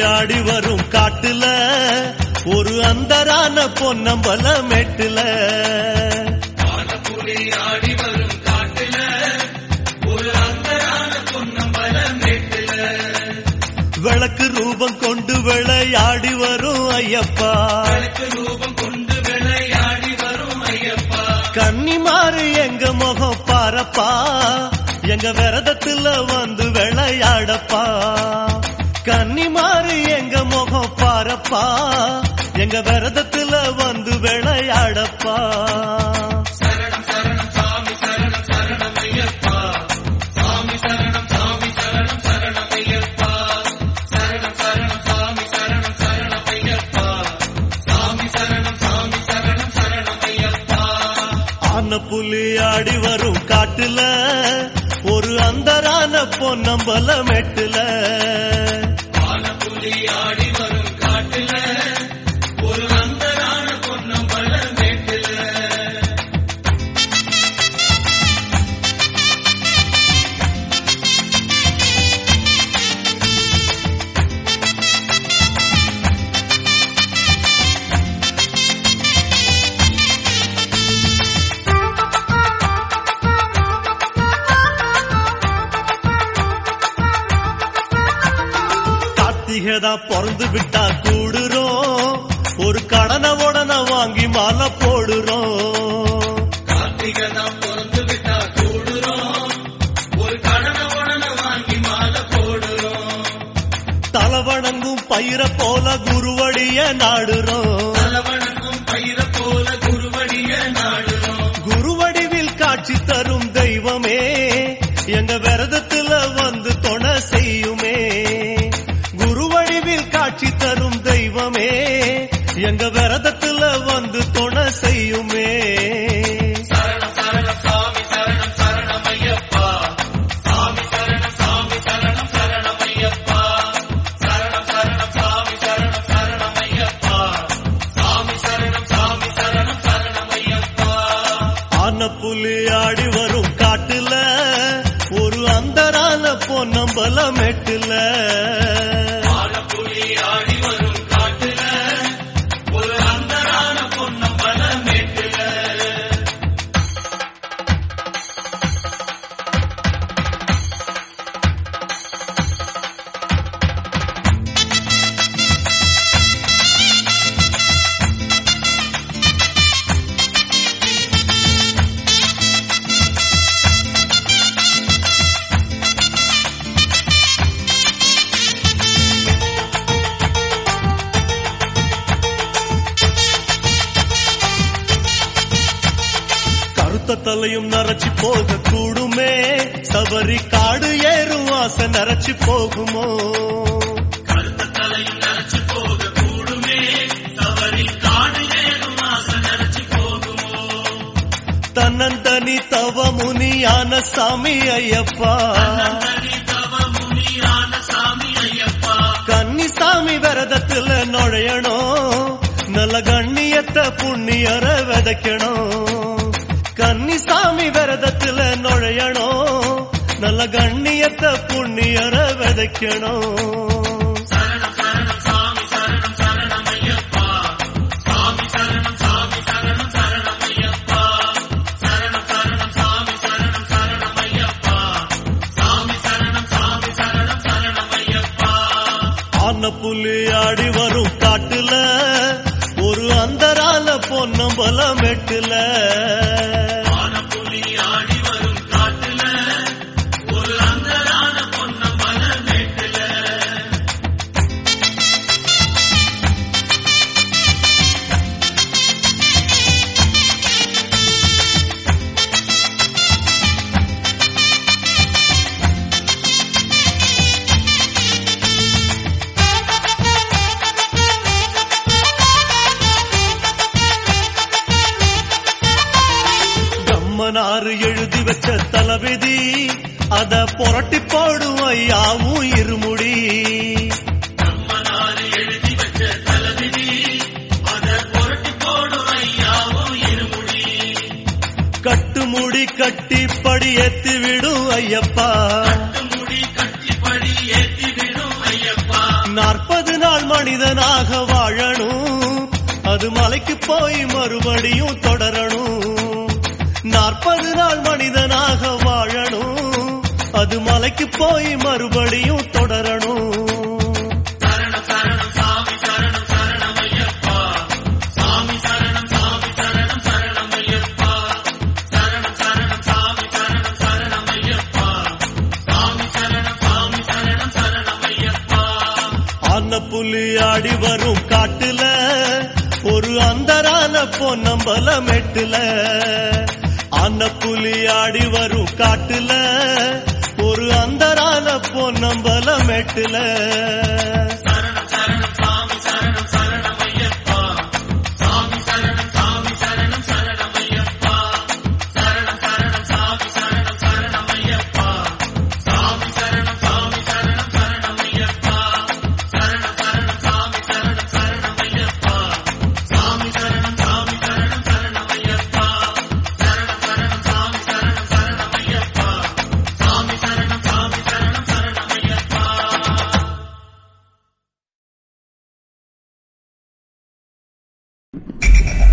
ஆடி வரும் காட்டுல ஒரு அந்தரான பொன்னம்பல மெட்டுல வானப்புலி ஆடி வரும் காட்டுல ஒரு அந்தரான பொன்னம்பல மேட்டுல விளக்கு ரூபம் கொண்டு விளையாடி வரும் ஐயப்பா விளக்கு ரூபம் கொண்டு விளையாடி வரும் ஐயப்பா கன்னிமாறு எங்க முகம் பாரப்பா எங்க விரதத்துல வந்து விளையாடப்பா கன்னிமாறு எங்க முகம் பாரப்பா எங்க விரதத்துல வந்து விளையாடப்பா சரணம் சரணம் சாமி சரணம் சரணம் ஐயப்பா சாமி சரணம் சாமி சரணம் சரணம் ஐயப்பா சரணம் சரணம் சாமி சரணம் சரணம் ஐயப்பா சாமி சரணம் சாமி சரணம் சரணம் ஐயப்பா ஆன புலி ஆடி வரும் காட்டுல ஒரு அந்தரான பொன்னம்பல மெட்டுல வானப்புலி ஆடி வரும் காட்டுல ஒரு அந்தரான பொன்னம்பல மேட்டுல கார்த்திகை தான் பிறந்து விட்டா கூடுறோம் ஒரு கடனை உடனே வாங்கி மாலை போடுறோம் கார்த்திகை தான் பிறந்து விட்டா கூடுறோம் ஒரு கடனை உடனே வாங்கி மாலை போடுறோம் தலவணங்கும் பயிர போல குருவடிய நாடுறோம் தலவணங்கும் பயிர போல குருவடிய நாடுறோம் குருவடிவில் காட்சி தரும் தெய்வமே எங்க விரதத்துல வந்து துணை செய்யுமே குருவடிவில் காட்சி தரும் தெய்வமே எங்க விரதத்துல வந்து துணை செய்யுமே சரணம் சரணம் சாமி சரணம் சரணம் ஐயப்பா சாமி சரணம் சாமி சரணம் சரணம் ஐயப்பா சரணம் சரணம் சாமி சரணம் சரணம் ஐயப்பா சாமி சரணம் சாமி சரணம் சரணம் ஐயப்பா ஆன புலி ஆடி வரும் காட்டுல ஒரு அந்தரான பொன்னம்பல மெட்டுல வானப்புலி ஆடி வரும் காட்டுல ஒரு அந்தரான பொன்னம்பல மேட்டுல கருத்த தலையும் நரைச்சு போக கூடுமே சபரி காடு ஏறும் ஆசை நரைச்சு போகுமோ கருத்த தலையும் நரைச்சு போக கூடுமே தவறி காடு ஏறும் ஆசை நரைச்சு போகுமோ தன்னந்தனி தவ முனியான சாமி ஐயப்பா தனி தவ முனியான சாமி ஐயப்பா கன்னிசாமி விரதத்துல நுழையணும் நல்ல கண்ணியத்தை புண்ணியர விதைக்கணும் கன்னிசாமி விரதத்துல நுழையணும் நல்ல கண்ணியத்தை புண்ணியர விதைக்கணும் சரணம் சரணம் சாமி சரணம் சரணம் ஐயப்பா சாமி சரணம் சாமி சரணம் சரணம் ஐயப்பா சரணம் சரணம் சாமி சரணம் சரணம் ஐயப்பா சாமி சரணம் சாமி சரணம் சரணம் ஐயப்பா ஆன புலி ஆடி வரும் காட்டுல ஒரு அந்தரால பொன்னம்பல மெட்டுல வானப்புலி ஆடி வரும் காட்டுல ஒரு அந்தரான பொன்னம்பல மேட்டுல கம்மனாறு எழுதி வச்ச தளபதி அத புரட்டி போடும் ஐயாவும் இருமுடி நம்மனாரு எழுதி வச்ச தளபதி அத புரட்டி போடும் ஐயாவும் இருமுடி கட்டுமுடி கட்டி படி ஏத்தி விடும் ஐயப்பா முடி கட்டிப்படி ஏத்தி விடும் ஐயப்பா நாற்பது நாள் மனிதனாக வாழணும் அது மலைக்கு போய் மறுபடியும் தொடரணும் நாற்பது நாள் மனிதனாக வாழணும் அது மலைக்கு போய் மறுபடியும் தொடரணும் சரணம் சரணம் சாமி சரணம் சரணம் ஐயப்பா சாமி சரணம் சாமி சரணம் சரணம் ஐயப்பா சரணம் சரணம் சாமி சரணம் சரணம் ஐயப்பா சாமி சரணம் சாமி சரணம் சரணம் ஐயப்பா ஆன புலி ஆடி வரும் காட்டுல ஒரு அந்தரான பொன்னம்பல மெட்டுல ஆன புலி ஆடி வரும் காட்டுல ஒரு அந்தரான பொன்னம்பல மெட்டுல சரணம் சரணம் சாமி சரணம் சரணம் ஐயப்பா சாமி சரணம் சாமி சரணம் சரணம் ஐயப்பா சரணம் சரணம் சாமி சரணம் சரணம் ஐயப்பா சாமி சரணம் சாமி சரணம் சரணம் ஐயப்பா சரணம் சரணம் சாமி சரணம் சரணம் ஐயப்பா சாமி சரணம் சாமி சரணம் சரணம் ஐயப்பா சரணம் சரணம் சாமி சரணம் சரணம் ஐயப்பா சாமி சரணம் சாமி சரணம் சரணம் ஐயப்பா Thank